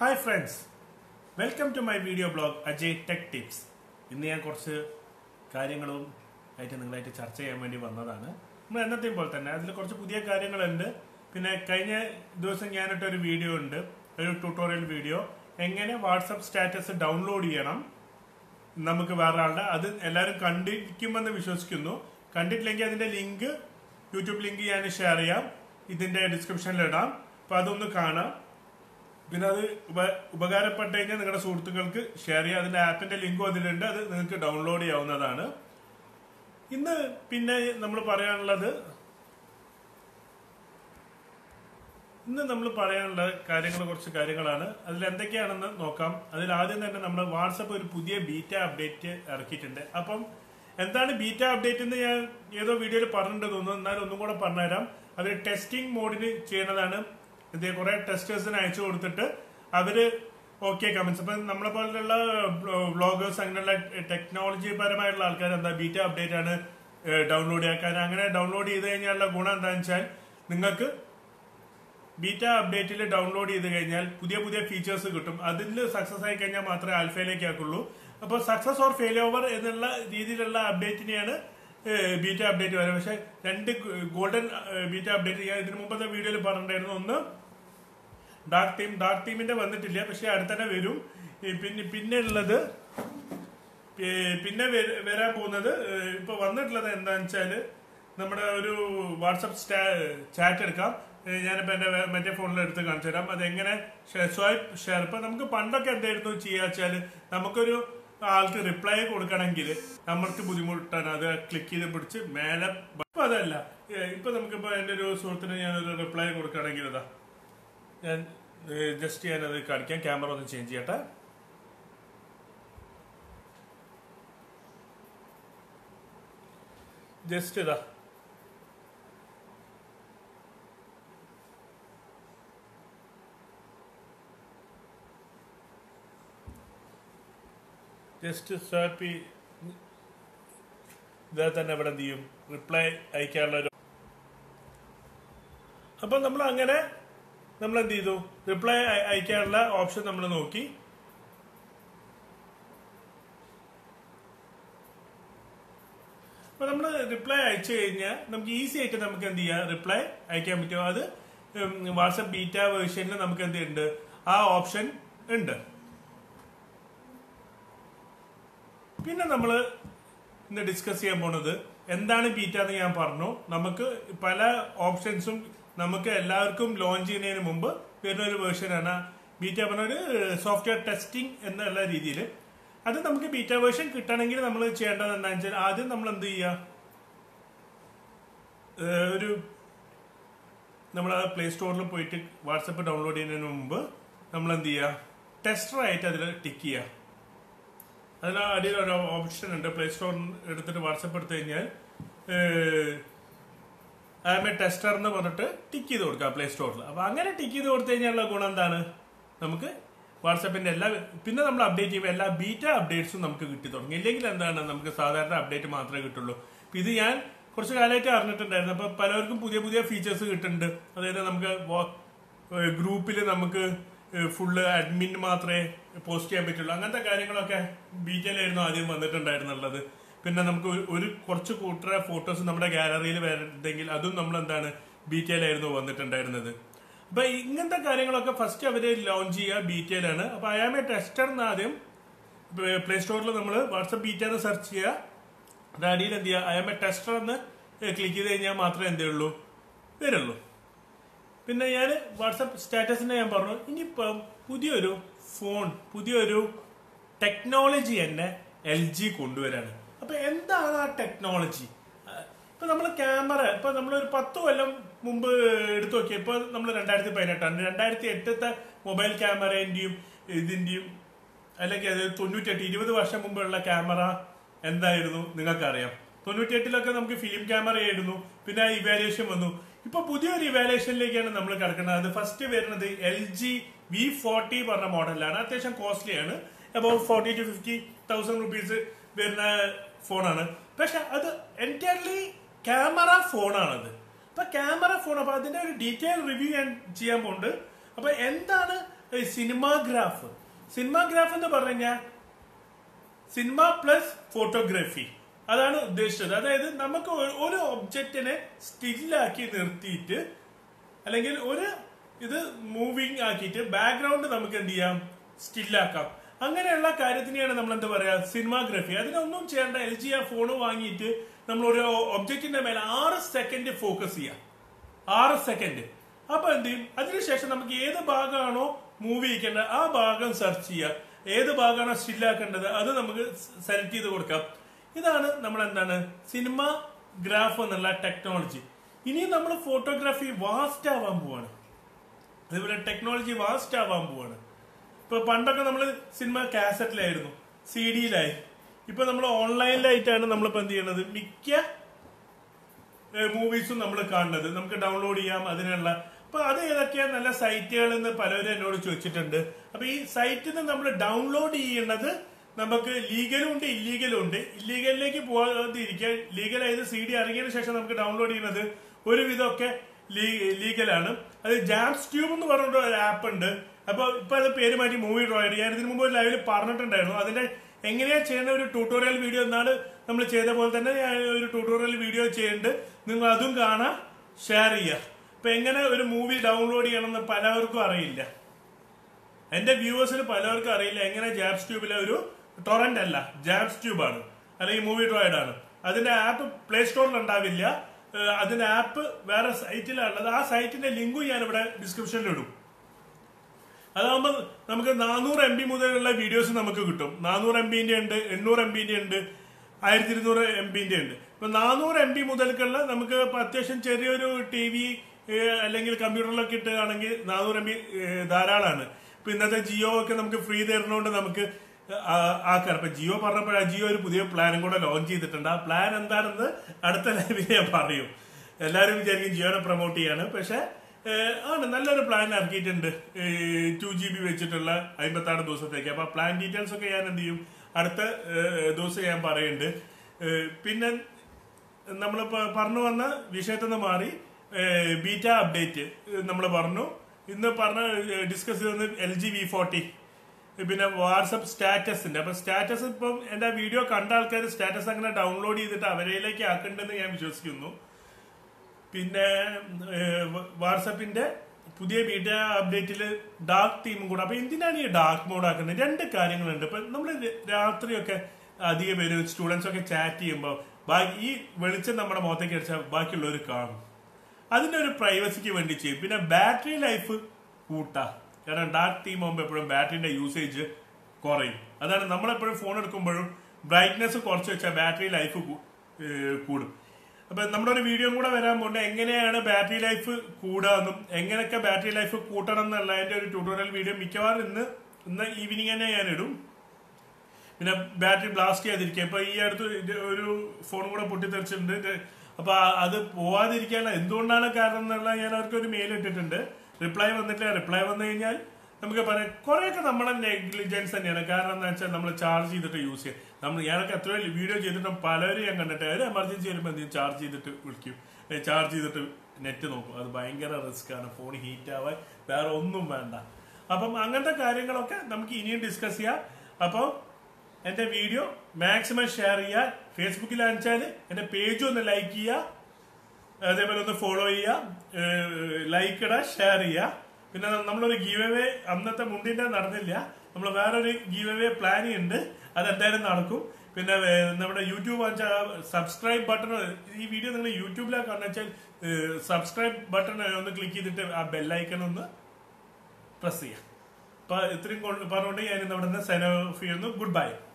hi friends welcome to my video blog Ajay tech tips ഇന്ന് ഞാൻ കുറച്ച് കാര്യങ്ങളും ആയിട്ട് നിങ്ങളായിട്ട് ചർച്ച ചെയ്യാൻ വേണ്ടി വന്നതാണ് നമ്മൾ എന്നത്തെയും പോലെ തന്നെ അതിൽ കുറച്ച് പുതിയ കാര്യങ്ങളുണ്ട് പിന്നെ കഴിഞ്ഞ ദിവസം ഞാനിട്ട ഒരു വീഡിയോ ഉണ്ട് ഒരു ട്യൂട്ടോറിയൽ വീഡിയോ എങ്ങനെ വാട്സപ്പ് സ്റ്റാറ്റസ് ഡൗൺലോഡ് ചെയ്യണം നമുക്ക് വേറെ ആളുടെ അത് എല്ലാവരും കണ്ടിരിക്കുമെന്ന് വിശ്വസിക്കുന്നു കണ്ടിട്ടില്ലെങ്കിൽ അതിന്റെ ലിങ്ക് യൂട്യൂബ് ലിങ്ക് ഞാൻ ഷെയർ ചെയ്യാം ഇതിന്റെ ഡിസ്ക്രിപ്ഷനിൽ ഇടാം അപ്പൊ അതൊന്ന് കാണാം പിന്നെ അത് ഉപ- ഉപകാരപ്പെട്ട് കഴിഞ്ഞാൽ നിങ്ങളുടെ സുഹൃത്തുക്കൾക്ക് ഷെയർ ചെയ്യാം അതിന്റെ ആപ്പിന്റെ ലിങ്കും അതിലുണ്ട് അത് നിങ്ങൾക്ക് ഡൗൺലോഡ് ചെയ്യാവുന്നതാണ് ഇന്ന് പിന്നെ നമ്മൾ പറയാനുള്ളത് ഇന്ന് നമ്മൾ പറയാനുള്ള കാര്യങ്ങൾ കുറച്ച് കാര്യങ്ങളാണ് അതിൽ എന്തൊക്കെയാണെന്ന് നോക്കാം അതിൽ ആദ്യം തന്നെ നമ്മൾ വാട്സപ്പ് ഒരു പുതിയ ബീറ്റ അപ്ഡേറ്റ് ഇറക്കിയിട്ടുണ്ട് അപ്പം എന്താണ് ബീറ്റ അപ്ഡേറ്റ് എന്ന് ഞാൻ ഏതോ വീഡിയോയിൽ പറഞ്ഞിട്ട് തോന്നുന്നു എന്നാലും ഒന്നും കൂടെ പറഞ്ഞുതരാം അത് ടെസ്റ്റിംഗ് മോഡിന് ചെയ്യുന്നതാണ് ഇത് കുറെ ടെസ്റ്റേഴ്സിന് അയച്ചു കൊടുത്തിട്ട് അവര് ഓക്കെ കമന്റ്സ് അപ്പൊ നമ്മളെ പോലുള്ള വ്ളോഗേഴ്സ് അങ്ങനെയുള്ള ടെക്നോളജി പരമായിട്ടുള്ള ആൾക്കാർ എന്താ ബീറ്റ അപ്ഡേറ്റ് ആണ് ഡൗൺലോഡ് ചെയ്യാൻ അങ്ങനെ ഡൗൺലോഡ് ചെയ്ത് കഴിഞ്ഞാലുള്ള ഗുണം എന്താണെന്ന് വെച്ചാൽ നിങ്ങൾക്ക് ബീറ്റ അപ്ഡേറ്റിൽ ഡൗൺലോഡ് ചെയ്ത് കഴിഞ്ഞാൽ പുതിയ പുതിയ ഫീച്ചേഴ്സ് കിട്ടും അതിൽ സക്സസ് ആയി കഴിഞ്ഞാൽ മാത്രമേ ആൽഫയിലേക്ക് ആക്കുള്ളൂ അപ്പോൾ സക്സസ് ഓർ ഫെയിൽ ഓവർ എന്നുള്ള രീതിയിലുള്ള അപ്ഡേറ്റിനെയാണ് ബീറ്റ അപ്ഡേറ്റ് വരുന്നത് പക്ഷെ രണ്ട് ഗോൾഡൻ ബീറ്റ അപ്ഡേറ്റ് ഞാൻ ഇതിനു മുമ്പത്തെ വീഡിയോയിൽ പറഞ്ഞിട്ടുണ്ടായിരുന്നു ഒന്ന് ഡാർക്ക് തീം ഡാർക്ക് തീമിന്റെ വന്നിട്ടില്ല പക്ഷെ അടുത്തന്നെ വരും ഈ പിന്നെ പിന്നെ ഉള്ളത് പി- പിന്നെ വര- വരാൻ പോകുന്നത് ഏഹ്, ഇപ്പൊ വന്നിട്ടുള്ളത് എന്താന്ന് വെച്ചാല് നമ്മുടെ ഒരു വാട്സപ്പ് ചാറ്റ് എടുക്കാം ഏഹ്, ഞാനിപ്പോ എന്റെ വേ- മറ്റേ ഫോണിൽ എടുത്ത് കാണിച്ചു തരാം അതെങ്ങനെ സ്വൈപ്പ് ഷെയർ ഇപ്പൊ നമുക്ക് പണ്ടൊക്കെ എന്തായിരുന്നു ചെയ്യാ വെച്ചാല് നമുക്കൊരു ആൾക്ക് റിപ്ലൈ കൊടുക്കണമെങ്കിൽ നമ്മൾക്ക് ബുദ്ധിമുട്ടാണ് അത് ക്ലിക്ക് ചെയ്ത് പിടിച്ച് മേലെ ഇപ്പൊ അതല്ല ഏഹ്, ഇപ്പൊ നമുക്കിപ്പോ എന്റെ ഒരു സുഹൃത്തിന് ഞാനൊരു റിപ്ലൈ കൊടുക്കുകയാണെങ്കിൽ ഇതാ ഞാൻ ജസ്റ്റ് ഞാനത് കാണിക്കാം ക്യാമറ ഒന്ന് ചേഞ്ച് ചെയ്യട്ടെ ജസ്റ്റ് ഇതാ ജസ്റ്റ് സ്വാപ്പി ഇതാ തന്നെ ഇവിടെ എന്ത് ചെയ്യും റിപ്ലൈ അയക്കാനുള്ള ഒരു അപ്പൊ നമ്മൾ അങ്ങനെ നമ്മൾ എന്ത് ചെയ്തു റിപ്ലൈ അയക്കാനുള്ള ഓപ്ഷൻ നമ്മൾ നോക്കി അപ്പൊ നമ്മൾ റിപ്ലൈ അയച്ചു കഴിഞ്ഞാൽ നമുക്ക് ഈസി ആയിട്ട് നമുക്ക് എന്ത് ചെയ്യാം റിപ്ലൈ അയക്കാൻ പറ്റും അത് വാട്സപ്പ് ബീറ്റ വേർഷനിൽ നമുക്ക് എന്ത് ഉണ്ട് ആ ഓപ്ഷൻ ഉണ്ട് പിന്നെ നമ്മൾ ഇന്ന് ഡിസ്കസ് ചെയ്യാൻ പോണത് എന്താണ് ബീറ്റ എന്ന് ഞാൻ പറഞ്ഞു നമുക്ക് പല ഓപ്ഷൻസും നമുക്ക് എല്ലാവർക്കും ലോഞ്ച് ചെയ്യുന്നതിന് മുമ്പ് വരുന്ന ഒരു വേർഷനാണ് ബീറ്റ പറഞ്ഞ ഒരു സോഫ്റ്റ്വെയർ ടെസ്റ്റിംഗ് എന്നുള്ള രീതിയിൽ അത് നമുക്ക് ബീറ്റ വേർഷൻ കിട്ടണമെങ്കിൽ നമ്മൾ ചെയ്യേണ്ടത് എന്താണെന്ന് വെച്ചാൽ ആദ്യം നമ്മൾ എന്ത് ചെയ്യുക ഏഹ് ഒരു നമ്മൾ ആ പ്ലേ സ്റ്റോറിൽ പോയിട്ട് വാട്സപ്പ് ഡൗൺലോഡ് ചെയ്യുന്നതിന് മുമ്പ് നമ്മൾ എന്ത് ചെയ്യുക ടെസ്റ്റർ ആയിട്ട് അതിൽ ടിക്ക് ചെയ്യുക അതിൽ അടിയിൽ ഒരു ഓപ്ഷൻ ഉണ്ട് പ്ലേ സ്റ്റോറിൽ എടുത്തിട്ട് വാട്സപ്പ് എടുത്തു കഴിഞ്ഞാൽ ഐ എം എ ടെസ്റ്റർ എന്ന് പറഞ്ഞിട്ട് ടിക്ക് ചെയ്ത് കൊടുക്കുക പ്ലേ സ്റ്റോറിൽ അപ്പൊ അങ്ങനെ ടിക്ക് ചെയ്ത് കൊടുത്തു കഴിഞ്ഞാലുള്ള ഗുണം എന്താണ് നമുക്ക് വാട്സപ്പിന്റെ എല്ലാ പിന്നെ നമ്മൾ അപ്ഡേറ്റ് ചെയ്യുമ്പോൾ എല്ലാ ബീറ്റ അപ്ഡേറ്റ്സും നമുക്ക് കിട്ടി തുടങ്ങി ഇല്ലെങ്കിൽ എന്താണ് നമുക്ക് സാധാരണ അപ്ഡേറ്റ് മാത്രമേ കിട്ടുള്ളൂ അപ്പൊ ഇത് ഞാൻ കുറച്ച് കാലമായിട്ട് അറിഞ്ഞിട്ടുണ്ടായിരുന്നു അപ്പൊ പലർക്കും പുതിയ പുതിയ ഫീച്ചേഴ്സ് കിട്ടുന്നുണ്ട് അതായത് നമുക്ക് ഗ്രൂപ്പിൽ നമുക്ക് ഫുള്ള് അഡ്മിൻ മാത്രമേ പോസ്റ്റ് ചെയ്യാൻ പറ്റുള്ളൂ അങ്ങനത്തെ കാര്യങ്ങളൊക്കെ ബീറ്റയിലായിരുന്നു ആദ്യം വന്നിട്ടുണ്ടായിരുന്നുള്ളത് പിന്നെ നമുക്ക് ഒരു- ഒരു കുറച്ച് കൂട്ടറ ഫോട്ടോസ് നമ്മുടെ ഗാലറിയിൽ വരുന്നെങ്കിൽ അതും നമ്മൾ എന്താണ് ബീറ്റയിലായിരുന്നു വന്നിട്ടുണ്ടായിരുന്നത് അപ്പൊ ഇങ്ങനത്തെ കാര്യങ്ങളൊക്കെ ഫസ്റ്റ് അവര് ലോഞ്ച് ചെയ്യുക ബീറ്റയിലാണ് അപ്പൊ ഐ ആം എ ടെസ്റ്റർ എന്ന് ആദ്യം പ്ലേ സ്റ്റോറിൽ നമ്മൾ വാട്സപ്പ് ബീറ്റ എന്ന് സെർച്ച് ചെയ്യുക അത് അടിയിൽ എന്ത് ചെയ്യുക ഐ ആം എ ടെസ്റ്റർ എന്ന് ക്ലിക്ക് ചെയ്ത് കഴിഞ്ഞാൽ മാത്രമേ എന്തേ ഉള്ളൂ വരുള്ളൂ പിന്നെ ഞാൻ വാട്സപ്പ് സ്റ്റാറ്റസിന്റെ ഞാൻ പറഞ്ഞു ഇനിയിപ്പം പുതിയൊരു ഫോൺ പുതിയൊരു ടെക്നോളജി തന്നെ എൽ ജി കൊണ്ടുവരാണ് അപ്പൊ എന്താണ് ആ ടെക്നോളജി ഇപ്പൊ നമ്മൾ ക്യാമറ ഇപ്പൊ നമ്മൾ ഒരു പത്ത് കൊല്ലം മുമ്പ് എടുത്തു നോക്കി ഇപ്പൊ നമ്മൾ രണ്ടായിരത്തി പതിനെട്ടാണ് രണ്ടായിരത്തി എട്ടത്തെ മൊബൈൽ ക്യാമറേന്റെയും ഇതിന്റെയും അല്ലെങ്കിൽ അത് തൊണ്ണൂറ്റെട്ട് ഇരുപത് വർഷം മുമ്പുള്ള ക്യാമറ എന്തായിരുന്നു നിങ്ങൾക്കറിയാം തൊണ്ണൂറ്റിയെട്ടിലൊക്കെ നമുക്ക് ഫിലിം ക്യാമറ ആയിരുന്നു പിന്നെ ഇവാലുവേഷൻ വന്നു ഇപ്പൊ പുതിയൊരു ഇവാലുവേഷനിലേക്കാണ് നമ്മൾ കിടക്കുന്നത് അത് ഫസ്റ്റ് വരുന്നത് എൽ ജി വി ഫോർട്ടി പറഞ്ഞ മോഡലാണ് അത്യാവശ്യം കോസ്റ്റ്ലി ആണ് about forty two fifty thousand rupees വരുന്ന ഫോണാണ് പക്ഷെ അത് എൻറ്റയർലി ക്യാമറ ഫോണാണത് അപ്പൊ ക്യാമറ ഫോൺ അപ്പൊ അതിന്റെ ഒരു ഡീറ്റെയിൽ റിവ്യൂ ഞാൻ ചെയ്യാൻ പോകുന്നുണ്ട് അപ്പൊ എന്താണ് സിനിമാഗ്രാഫ് സിനിമാഗ്രാഫ് എന്ന് പറഞ്ഞു കഴിഞ്ഞാൽ സിനിമ പ്ലസ് ഫോട്ടോഗ്രാഫി അതാണ് ഉദ്ദേശിച്ചത് അതായത് നമുക്ക് ഒരു- ഒരു ഒബ്ജക്റ്റിനെ സ്റ്റില്ലാക്കി നിർത്തിയിട്ട് അല്ലെങ്കിൽ ഒരു ഇത് മൂവിങ് ആക്കിയിട്ട് ബാക്ക്ഗ്രൗണ്ട് നമുക്ക് എന്ത് ചെയ്യാം സ്റ്റില്ലാക്കാം അങ്ങനെയുള്ള കാര്യത്തിനെയാണ് നമ്മൾ എന്താ പറയാ സിനിമാഗ്രഫി അതിനൊന്നും ചെയ്യേണ്ട എൽ ജി ആ ഫോൺ വാങ്ങിയിട്ട് നമ്മൾ ഒരു ഒബ്ജക്റ്റിന്റെ മേലെ ആറ് സെക്കൻഡ് ഫോക്കസ് ചെയ്യാം ആറ് സെക്കൻഡ് അപ്പൊ എന്ത് ചെയ്യും അതിനുശേഷം നമുക്ക് ഏത് ഭാഗമാണോ മൂവ് ചെയ്യിക്കേണ്ടത് ആ ഭാഗം സെർച്ച് ചെയ്യുക ഏത് ഭാഗമാണോ സ്റ്റില്ലാക്കേണ്ടത് അത് നമുക്ക് സെലക്ട് ചെയ്ത് കൊടുക്കാം ഇതാണ് നമ്മൾ എന്താണ് സിനിമ ഗ്രാഫ് എന്നുള്ള ടെക്നോളജി ഇനി നമ്മൾ ഫോട്ടോഗ്രാഫി വാസ്റ്റ് ആവാൻ പോവാണ് അതേപോലെ ടെക്നോളജി വാസ്റ്റ് ആവാൻ പോവാണ് ഇപ്പൊ പണ്ടൊക്കെ നമ്മൾ സിനിമ കാസറ്റിലായിരുന്നു സി ഡിയിലായി ഇപ്പൊ നമ്മൾ ഓൺലൈനിലായിട്ടാണ് നമ്മളിപ്പോ എന്ത് ചെയ്യണത് മിക്ക മൂവീസും നമ്മൾ കാണുന്നത് നമുക്ക് ഡൗൺലോഡ് ചെയ്യാം അതിനുള്ള അപ്പൊ അത് ഏതൊക്കെയാ നല്ല സൈറ്റുകൾ എന്ന് പലരും എന്നോട് ചോദിച്ചിട്ടുണ്ട് അപ്പൊ ഈ സൈറ്റിൽ നിന്ന് നമ്മൾ ഡൗൺലോഡ് ചെയ്യണത് നമുക്ക് ലീഗലും ഉണ്ട് ഇല്ലീഗലും ഉണ്ട് ഇല്ലീഗലിലേക്ക് പോകാതിരിക്കാൻ ലീഗൽ ആയത് സി ഡി ഇറങ്ങിയതിനു ശേഷം നമുക്ക് ഡൗൺലോഡ് ചെയ്യുന്നത് ഒരുവിധമൊക്കെ ലീഗലാണ് അത് ജാംസ് ട്യൂബ് എന്ന് പറഞ്ഞിട്ട് ഒരു ആപ്പ് ഉണ്ട് അപ്പൊ ഇപ്പൊ അത് പേര് മാറ്റി മൂവി ഡ്രോയിഡ് ഞാൻ ഇതിനു മുമ്പ് ഒരു ലൈവിൽ പറഞ്ഞിട്ടുണ്ടായിരുന്നു അതിന്റെ എങ്ങനെയാ ചെയ്യുന്ന ഒരു ട്യൂട്ടോറിയൽ വീഡിയോ എന്നാണ് നമ്മൾ ചെയ്ത പോലെ തന്നെ ഞാൻ ഒരു ട്യൂട്ടോറിയൽ വീഡിയോ ചെയ്യുന്നുണ്ട് നിങ്ങൾ അതും കാണാം ഷെയർ ചെയ്യുക ഇപ്പൊ എങ്ങനെ ഒരു മൂവി ഡൗൺലോഡ് ചെയ്യണമെന്ന് പലവർക്കും അറിയില്ല എന്റെ വ്യൂവേഴ്സിന് പലർക്കും അറിയില്ല എങ്ങനെ ജാബ്സ് ട്യൂബിലെ ഒരു ടൊറന്റ് അല്ല ജാബ്സ് ട്യൂബ് ആണ് അല്ലെങ്കിൽ മൂവി ഡ്രോയിഡ് ആണ് അതിന്റെ ആപ്പ് പ്ലേ സ്റ്റോറിൽ ഉണ്ടാവില്ല ഏഹ് അതിന്റെ ആപ്പ് വേറെ സൈറ്റിലാണുള്ളത് ആ സൈറ്റിന്റെ ലിങ്കും ഞാൻ ഇവിടെ ഡിസ്ക്രിപ്ഷനിൽ ഇടും അതാകുമ്പോൾ നമുക്ക് നാനൂറ് എം ബി മുതലുള്ള വീഡിയോസ് നമുക്ക് കിട്ടും നാനൂറ് എം ബിന്റെ ഉണ്ട് എണ്ണൂറ് എം ബിന്റെ ഉണ്ട് ആയിരത്തി ഇരുന്നൂറ് എം ബിന്റെ ഉണ്ട് ഇപ്പൊ നാനൂറ് എം ബി മുതൽക്കുള്ള നമുക്ക് ഇപ്പൊ അത്യാവശ്യം ചെറിയൊരു ടി വി അല്ലെങ്കിൽ കമ്പ്യൂട്ടറിലൊക്കെ ഇട്ടുകയാണെങ്കിൽ നാനൂറ് എം ബി ധാരാളമാണ് ഇപ്പൊ ഇന്നത്തെ ജിയോ ഒക്കെ നമുക്ക് ഫ്രീ തരുന്നതുകൊണ്ട് നമുക്ക് ആ- ആക്കാം ഇപ്പൊ ജിയോ പറഞ്ഞപ്പോഴാണ് ജിയോ ഒരു പുതിയ പ്ലാനും കൂടെ ലോഞ്ച് ചെയ്തിട്ടുണ്ട് ആ പ്ലാൻ എന്താണെന്ന് അടുത്ത ലൈവിൽ ഞാൻ പറയും എല്ലാവരും വിചാരിക്കും ജിയോനെ പ്രൊമോട്ട് ചെയ്യാണ് പക്ഷെ ഏഹ്, ആണ് നല്ലൊരു പ്ലാൻ ഇറക്കിയിട്ടുണ്ട് ടു ജി ബി വെച്ചിട്ടുള്ള അമ്പത്താറ് ദിവസത്തേക്ക് അപ്പൊ പ്ലാൻ ഡീറ്റെയിൽസ് ഒക്കെ ഞാൻ എന്ത് ചെയ്യും അടുത്ത ഏഹ്, ദിവസം ഞാൻ പറയുന്നുണ്ട് ഏഹ്, പിന്നെ നമ്മളിപ്പോ പറഞ്ഞു വന്ന വിഷയത്തിൽ നിന്ന് മാറി ബീറ്റ അപ്ഡേറ്റ് നമ്മൾ പറഞ്ഞു ഇന്ന് പറഞ്ഞ ഡിസ്കസ് ചെയ്തത് എൽ ജി വി ഫോർട്ടി പിന്നെ വാട്സപ്പ് സ്റ്റാറ്റസിന്റെ അപ്പൊ സ്റ്റാറ്റസ് ഇപ്പം എന്റെ വീഡിയോ കണ്ട ആൾക്കാർ സ്റ്റാറ്റസ് അങ്ങനെ ഡൗൺലോഡ് ചെയ്തിട്ട് അവരിലേക്ക് ആക്കണ്ടെന്ന് ഞാൻ വിശ്വസിക്കുന്നു പിന്നെ വാട്സപ്പിന്റെ പുതിയ ബീറ്റ അപ്ഡേറ്റിൽ ഡാർക്ക് തീമും കൂടെ അപ്പൊ എന്തിനാണ് ഈ ഡാർക്ക് മോഡ് ആക്കുന്നത് രണ്ട് കാര്യങ്ങളുണ്ട് ഇപ്പൊ നമ്മൾ രാത്രിയൊക്കെ അധിക പേര് സ്റ്റുഡൻസ് ഒക്കെ ചാറ്റ് ചെയ്യുമ്പോൾ ഈ വെളിച്ചം നമ്മുടെ മുഖത്തേക്ക് അടിച്ചാൽ ബാക്കിയുള്ളവർ കാണും അതിന്റെ ഒരു പ്രൈവസിക്ക് വേണ്ടി ചെയ്യും പിന്നെ ബാറ്ററി ലൈഫ് കൂട്ടാ കാരണം ഡാർക്ക് തീം ആകുമ്പോൾ എപ്പോഴും ബാറ്ററിന്റെ യൂസേജ് കുറയും അതാണ് നമ്മളെപ്പോഴും ഫോൺ എടുക്കുമ്പോഴും ബ്രൈറ്റ്നെസ് കുറച്ച് വെച്ചാൽ ബാറ്ററി ലൈഫ് കൂടും അപ്പൊ നമ്മുടെ ഒരു വീഡിയോ കൂടെ വരാൻ പോകുന്നത് എങ്ങനെയാണ് ബാറ്ററി ലൈഫ് കൂടാന്നും എങ്ങനെയൊക്കെ ബാറ്ററി ലൈഫ് കൂട്ടണം എന്നുള്ളതിന്റെ ഒരു ട്യൂട്ടോറിയൽ വീഡിയോ മിക്കവാറും ഇന്ന് ഇന്ന് ഈവനിങ് തന്നെ ഞാൻ ഇടും പിന്നെ ബാറ്ററി ബ്ലാസ്റ്റ് ചെയ്യാതിരിക്കുക ഇപ്പൊ ഈ അടുത്ത് ഇത് ഒരു ഫോൺ കൂടെ പൊട്ടിത്തെറിച്ചിട്ടുണ്ട് ഇത് അപ്പൊ ആ- അത് പോവാതിരിക്കാൻ എന്തുകൊണ്ടാണ് കാരണം എന്നുള്ള ഞാൻ അവർക്ക് ഒരു മെയിൽ ഇട്ടിട്ടുണ്ട് റിപ്ലൈ വന്നിട്ടില്ല റിപ്ലൈ വന്നു കഴിഞ്ഞാൽ നമുക്ക് പറയാം കുറെയൊക്കെ നമ്മുടെ നെഗ്ലിജൻസ് തന്നെയാണ് കാരണം എന്താ വെച്ചാൽ നമ്മൾ ചാർജ് ചെയ്തിട്ട് യൂസ് ചെയ്യും നമ്മൾ ഞാനൊക്കെ എത്രയോ വീഡിയോ ചെയ്തിട്ടും പലരും ഞാൻ കണ്ടിട്ട് ഒരു എമർജൻസി വരുമ്പോൾ എന്തെങ്കിലും ചാർജ് ചെയ്തിട്ട് വിളിക്കും ചാർജ് ചെയ്തിട്ട് നെറ്റ് നോക്കും അത് ഭയങ്കര റിസ്ക് ആണ് ഫോൺ ഹീറ്റ് ആവാൻ വേറെ ഒന്നും വേണ്ട അപ്പം അങ്ങനത്തെ കാര്യങ്ങളൊക്കെ നമുക്ക് ഇനിയും ഡിസ്കസ് ചെയ്യാം അപ്പോൾ എന്റെ വീഡിയോ മാക്സിമം ഷെയർ ചെയ്യുക ഫേസ്ബുക്കിലാണെച്ചാൽ എന്റെ പേജ് ഒന്ന് ലൈക്ക് ചെയ്യുക അതേപോലെ ഒന്ന് ഫോളോ ചെയ്യുക ലൈക്ക് ഇടുക ഷെയർ ചെയ്യുക പിന്നെ നമ്മളൊരു ഗീവ് അവേ അന്നത്തെ മുണ്ടിന്റെ നടന്നില്ല നമ്മൾ വേറൊരു ഗീവ് അവേ പ്ലാൻ ഉണ്ട് അത് എന്തായാലും നടക്കും പിന്നെ ഏഹ്, നമ്മുടെ യൂട്യൂബ് സബ്സ്ക്രൈബ് ബട്ടൺ ഈ വീഡിയോ നിങ്ങൾ യൂട്യൂബിലാണ് കാണുന്ന വെച്ചാൽ സബ്സ്ക്രൈബ് ബട്ടൺ ഒന്ന് ക്ലിക്ക് ചെയ്തിട്ട് ആ ബെല്ലൈക്കൺ ഒന്ന് പ്രസ് ചെയ്യാം അപ്പൊ ഇത്രയും കൊണ്ട് പറഞ്ഞുകൊണ്ട് ഞാൻ ഇന്ന് അവിടെ നിന്ന് സൈൻ ഓഫ് ചെയ്യുന്നു ഗുഡ് ബൈ